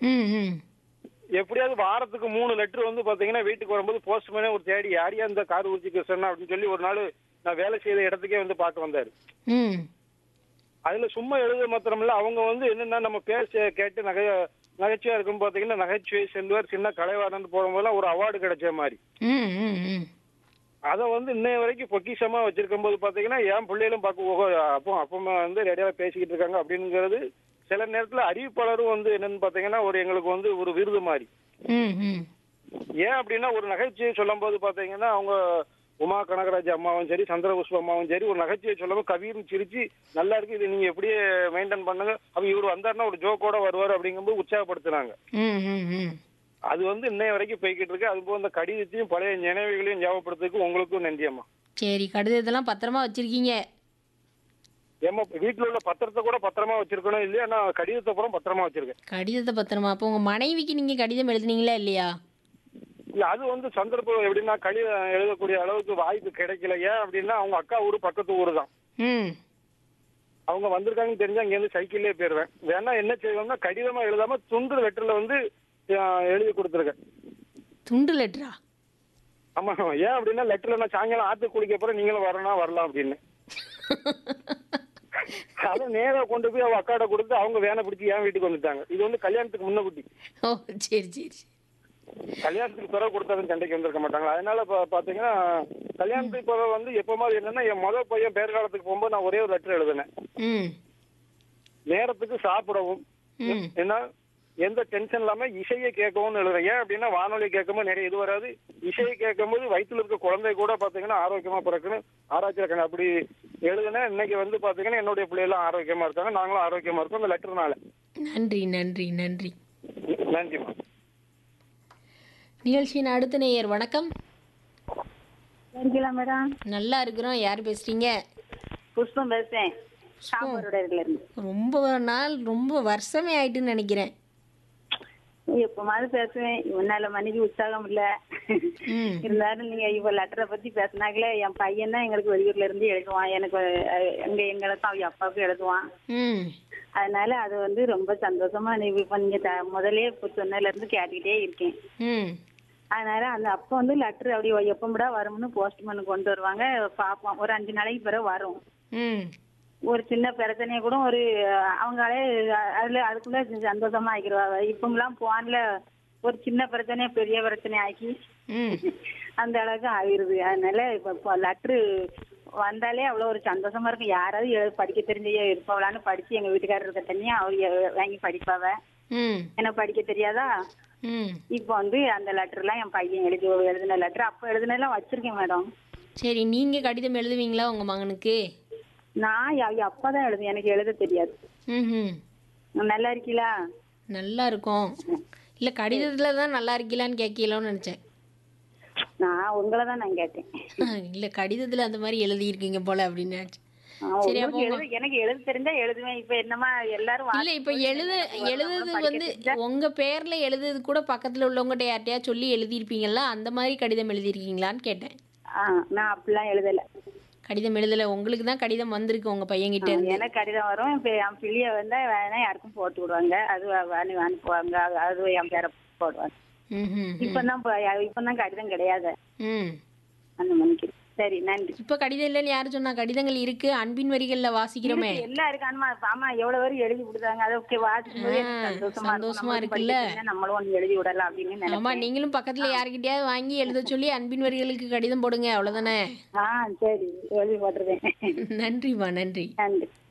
ம் ம் எப்படியாவது வாரத்துக்கு மூணு லெட்டர் வந்து பாத்தீங்கன்னா வீட்டுக்கு வரும்போது போஸ்ட்மேனே ஒரு தேடி யாரையா இந்த கார் ஊர்ச்சி கிருஷ்ணன் அப்படின்னு சொல்லி ஒரு நாள் நான் வேலை செய்த இடத்துக்கே வந்து பார்க்க வந்தாரு ம் அதுல சும்மா எழுத மாத்திரமில்ல அவங்க வந்து என்னன்னா நம்ம பேச கேட்டு நகை நகைச்சுவையா இருக்கும் பாத்தீங்கன்னா நகைச்சுவை செல்வர் சின்ன கலைவாணன் போகும்போதெல்லாம் ஒரு அவார்டு கிடைச்ச மாதிரி ம் ம் ம் அதை வந்து இன்னைய வரைக்கும் பொக்கிஷமா வச்சிருக்கும் போது பாத்தீங்கன்னா என் பிள்ளைகளும் பார்க்க ஓஹோ அப்போ அப்பமா வந்து ரெடியாக பேசிக்கிட்டு இருக்காங்க அப்படிங்கிறது சில நேரத்துல அறிவிப்பாளரும் வந்து என்னன்னு பாத்தீங்கன்னா ஒரு எங்களுக்கு வந்து ஒரு விருது மாதிரி ம் ம் ஏன் அப்படின்னா ஒரு நகைச்சுவை சொல்லும் போது பாத்தீங்கன்னா அவங்க உமா கனகராஜ் அம்மாவும் சரி சந்திரபுஷ்ப அம்மாவும் சரி ஒரு நகைச்சுவை சொல்லும் கவியும் சிரிச்சு நல்லா இருக்கு இதை நீங்க எப்படியே மெயின்டைன் பண்ணுங்க அப்ப இவர் வந்தாருன்னா ஒரு ஜோக்கோட வருவார் அப்படிங்கும்போது உற்சாகப்படுத்துனாங்க ம் ம் ம் அது வந்து இன்னைய வரைக்கும் போய்கிட்டு இருக்கு அது போல இந்த கடிதத்தையும் பழைய நினைவுகளையும் ஞாபகப்படுத்துறதுக்கு உங்களுக்கும் நன்றி அம்மா சரி கடிதத்தெல்லாம் பத்திரமா வச்சிருக்கீங்க ஏமா வீட்டுல உள்ள பத்திரத்தை கூட பத்திரமா வச்சிருக்கணும் இல்லையா நான் கடிதத்தை கூட பத்திரமா வச்சிருக்கேன் கடிதத்தை பத்திரமா அப்போ உங்கள் மனைவிக்கு நீங்கள் கடிதம் எழுதுனீங்களா இல்லையா இல்ல அது வந்து சந்தர்ப்பம் எப்படின்னா கடிதம் எழுதக்கூடிய அளவுக்கு வாய்ப்பு கிடைக்கல ஏன் அப்படின்னா அவங்க அக்கா ஊரு பக்கத்து ஊரு தான் ம் அவங்க வந்திருக்காங்கன்னு தெரிஞ்சா அங்க இருந்து சைக்கிள்லயே போயிருவேன் வேணா என்ன செய்வோம்னா கடிதமா எழுதாம துண்டு லெட்டர்ல வந்து அஹ், எழுதி கொடுத்துருக்கேன் துண்டு லெட்டரா ஆமா ஏன் அப்படின்னா லெட்டர்ல நான் சாயங்காலம் ஆத்து குளிக்க போறேன் நீங்களும் வரணும் வரலாம் அப்படின்னு அதை நேரா கொண்டு போய் அவங்க அக்காட்ட கொடுத்து அவங்க வேனை பிடிச்சி என் வீட்டுக்கு வந்துட்டாங்க இது வந்து கல்யாணத்துக்கு முன்ன குட்டி ஓ சரி சரி சரி கல்யாணத்துக்கு பிறகு கொடுத்தாலும் சண்டைக்கு வந்திருக்க மாட்டாங்க அதனால பா- பாத்தீங்கன்னா கல்யாணத்துக்கு பிறகு வந்து எப்ப மாதிரி என்னன்னா என் முத பையன் பேர்காலத்துக்கு போகும்போது நான் ஒரே ஒரு லெட்டர் எழுதினேன் ம் நேரத்துக்கு சாப்பிடவும் ம் ஏன்னா எந்த டென்ஷன் இல்லாம இசையை கேட்கவும் எழுதுறேன் ஏன் அப்படின்னா வானொலி கேட்கும்போது நிறைய இது வராது இசையை கேட்கும்போது வயித்துல இருக்க குழந்தை கூட பாத்தீங்கன்னா ஆரோக்கியமா பிறக்கணும் ஆராய்ச்சி இருக்கணும் அப்படி எழுதுனேன் இன்னைக்கு வந்து பாத்தீங்கன்னா என்னுடைய பிள்ளைகளும் ஆரோக்கியமா இருக்காங்க நாங்களும் ஆரோக்கியமா இருக்கோம் இந்த லெட்டர்னால நன்றி நன்றி நன்றி நன்றிம்மா நிகழ்ச்சியின் அடுத்த நேயர் வணக்கம் இருக்கீங்களா மேடம் நல்லா இருக்கிறோம் யார் பேசுறீங்க புஷ்பம் பேசுறேன் சாம்பாரோட இருந்து ரொம்ப நாள் ரொம்ப வருஷமே ஆயிட்டுன்னு நினைக்கிறேன் எப்பமாவது பேசுவேன் உன்னால மனைவி உற்சாகம் இல்ல ம் இருந்தாலும் நீங்க இவ லெட்டரை பத்தி பேசினாங்களே என் பையன் தான் எங்களுக்கு வெளியூர்ல இருந்து எழுதுவான் எனக்கு அஹ், எங்க எங்களுக்கும் அவங்க அப்பாவுக்கும் எழுதுவான் ம் அதனால அது வந்து ரொம்ப சந்தோஷமா நீ இப்ப நீங்க த- முதல்லயே இப்ப சொன்னதுல இருந்து கேட்டுக்கிட்டே இருக்கேன் ம் அதனால அந்த அப்போ வந்து லெட்டர் அப்படி எப்பமுடா வரும்னு போஸ்ட்மேன் கொண்டு வருவாங்க பார்ப்போம் ஒரு அஞ்சு நாளைக்கு பிறகு வரும் ம் ஒரு சின்ன பிரச்சனைய கூட ஒரு அஹ், அவங்களே அஹ், அதுல அதுக்குள்ள சந்தோஷமா ஆக்கிடுவாங்க இப்பமெல்லாம் போன்ல ஒரு சின்ன பிரச்சனைய பெரிய பிரச்சனை ஆக்கி ம் அந்த அளவுக்கு ஆகிருது அதனால இப்ப லெட்ரு வந்தாலே அவ்வளவு ஒரு சந்தோஷமா இருக்கும் யாராவது எழு- படிக்க தெரிஞ்ச இருப்பவளான்னு படிச்சு எங்க வீட்டுக்காரர் இருக்க தனியா அவர் எ- வாங்கி படிப்பாவ ம் எனக்கு படிக்க தெரியாதா ம் இப்போ வந்து அந்த லெட்டர் எல்லாம் என் பையன் எழுதி எழுதின லெட்டர் அப்ப எழுதினெல்லாம் வச்சிருக்கேன் மேடம் சரி நீங்கள் கடிதம் எழுதுவீங்களா உங்கள் மகனுக்கு நான் அவங்க அப்பா தான் எழுதுவேன் எனக்கு எழுத தெரியாது ம் ம் நல்லா இருக்கீங்களா நல்லா இருக்கும் இல்லை கடிதத்தில் தான் நல்லா இருக்கீங்களான்னு கேட்கலான்னு நினச்சேன் நான் உங்களை தான் நான் கேட்டேன் இல்லை கடிதத்தில் அந்த மாதிரி எழுதியிருக்கீங்க போல அப்படின்னு நினச்சேன் ஆ, சரி, உங்களுக்கு அப்போ எழுத எனக்கு எழுத தெரிஞ்சா எழுதுவேன் இப்ப என்னமா எல்லாரும் இல்ல இப்ப எழுத எழுதுறது வந்து உங்க பேர்ல எழுதுறது கூட பக்கத்துல உள்ளவங்ககிட்ட யார்ட்டையா சொல்லி எழுதியிருப்பீங்கல்ல அந்த மாதிரி கடிதம் எழுதியிருக்கீங்களான்னு கேட்டேன் ஆ, நான் அப்படிலாம் எழுதல கடிதம் எழுதல உங்களுக்கு தான் கடிதம் வந்திருக்கு உங்க பையன்கிட்ட இருந்து எனக்கு கடிதம் வரும் இப்ப என் பிள்ளைய வந்தா வேணா யாருக்கும் போட்டு விடுவாங்க அது அனு அனுப்புவாங்க அது- அது என் பேரை போடுவாங்க ம் ம் இப்பதான் ப- இப்பதான் கடிதம் கிடையாது ம் அந்த மணிக்கு சரி நன்றி இப்ப கடிதம் இல்லைன்னு யாரு சொன்னா கடிதங்கள் இருக்கு அன்பின் வரிகள்ல வாசிக்கிறோமே இருக்கு, எல்லாம் இருக்கு ஆமா ஆமா எவ்வளவு பேரும் எழுதி கொடுத்தாங்க அதை ஓகே வாசிக்கும் போது எனக்கு ஆ, சந்தோஷமா இருக்கும். சந்தோஷமா நம்மளும் இருக்குல்ல? படிக்க தெரிஞ்சா நம்மளும் ஒண்ணு எழுதி விடலாம் அப்படின்னு ஆமா நினைப்பேன் நீங்களும் பக்கத்துல யார்கிட்டயாவது வாங்கி எழுத சொல்லி அன்பின் வரிகளுக்கு கடிதம் போடுங்க அவ்வளவுதானே ஆ சரி எழுதி போட்டுருவேன் நன்றிம்மா நன்றி நன்றி